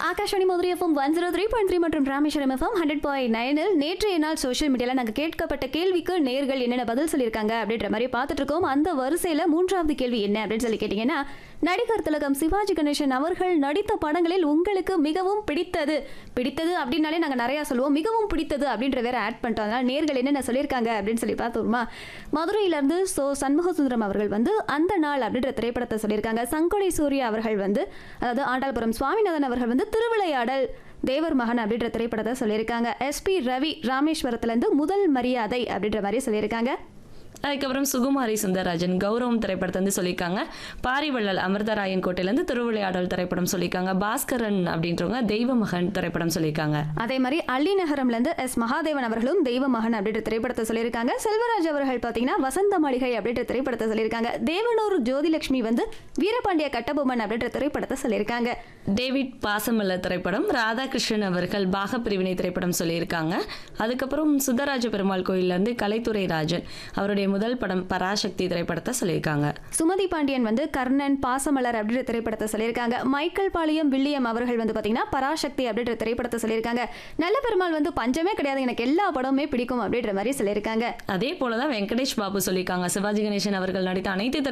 Akashvani Madurai FM one zero three point three மற்றும் Rameswaram FM hundred point நைனில் நேற்றைய நாள் சோஷியல் மீடியாவில் நாங்கள் கேட்கப்பட்ட கேள்விக்கு நேர்கள் என்னென்ன பதில் சொல்லியிருக்காங்க அப்படின்ற மாதிரி பார்த்துட்டு இருக்கோம் அந்த வரிசையில் மூன்றாவது கேள்வி என்ன அப்படின்னு சொல்லி கேட்டிங்கன்னா நடிகர் திலகம் சிவாஜி கணேசன் அவர்கள் நடித்த படங்களில் உங்களுக்கு மிகவும் பிடித்தது பிடித்தது அப்படின்னாலே நாங்கள் நிறையா சொல்லுவோம் மிகவும் பிடித்தது அப்படின்ற வேற ஆட் பண்ணிட்டோம் அதனால் நேர்கள் என்னென்ன சொல்லியிருக்காங்க அப்படின்னு சொல்லி பார்த்தோமா மதுரையிலேருந்து சோ சண்முகசுந்தரம் அவர்கள் வந்து அந்த நாள் அப்படின்ற திரைப்படத்தை சொல்லியிருக்காங்க சங்கொடை சூர்யா அவர்கள் வந்து அதாவது ஆண்டாள்புரம் சுவாமிநாதன் அவர்கள் வந்து திருவிளையாடல் தேவர் மகன் அப்படின்ற திரைப்படத்தை சொல்லியிருக்காங்க எஸ்பி ரவி ராமேஸ்வரத்துலேருந்து முதல் மரியாதை அப்படின்ற மாதிரி சொல்லியிருக்காங்க அதுக்கப்புறம் சுகுமாரி சுந்தரராஜன் கௌரவம் திரைப்படத்தை வந்து சொல்லியிருக்காங்க பாரிவள்ளல் அமிர்தராயன் கோட்டையிலேருந்து திருவிளையாடல் திரைப்படம் சொல்லியிருக்காங்க பாஸ்கரன் அப்படின்றவங்க தெய்வ மகன் திரைப்படம் சொல்லியிருக்காங்க அதே மாதிரி அள்ளிநகரம்லேருந்து எஸ் மகாதேவன் அவர்களும் தெய்வ மகன் அப்படின்ற திரைப்படத்தை சொல்லியிருக்காங்க செல்வராஜ் அவர்கள் பார்த்தீங்கன்னா வசந்த மாளிகை அப்படின்ற திரைப்படத்தை சொல்லியிருக்காங்க தேவனூர் ஜோதிலட்சுமி வந்து வீரபாண்டிய கட்டபொம்மன் அப்படின்ற திரைப்படத்தை சொல்லியிருக்காங்க டேவிட் பாசமல்ல திரைப்படம் ராதாகிருஷ்ணன் அவர்கள் பாகப்பிரிவினை திரைப்படம் சொல்லியிருக்காங்க அதுக்கப்புறம் சுந்தரராஜ பெருமாள் கோயிலேருந்து கலைத்துறை ராஜன் அவருடைய முதல் படம் பராசக்தி திரைப்படத்தை சொல்லியிருக்காங்க சுமதி பாண்டியன் வந்து கர்ணன் பாசமலர் அப்படின்ற திரைப்படத்தை சொல்லியிருக்காங்க மைக்கேல் பாளையம் வில்லியம் அவர்கள் வந்து பார்த்தீங்கன்னா பராசக்தி அப்படின்ற திரைப்படத்தை சொல்லியிருக்காங்க நல்ல பெருமாள் வந்து பஞ்சமே கிடையாது எனக்கு எல்லா படமுமே பிடிக்கும் அப்படின்ற மாதிரி சொல்லியிருக்காங்க அதே போல தான் வெங்கடேஷ் பாபு சொல்லியிருக்காங்க சிவாஜி கணேசன் அவர்கள் நடித்த அனைத்து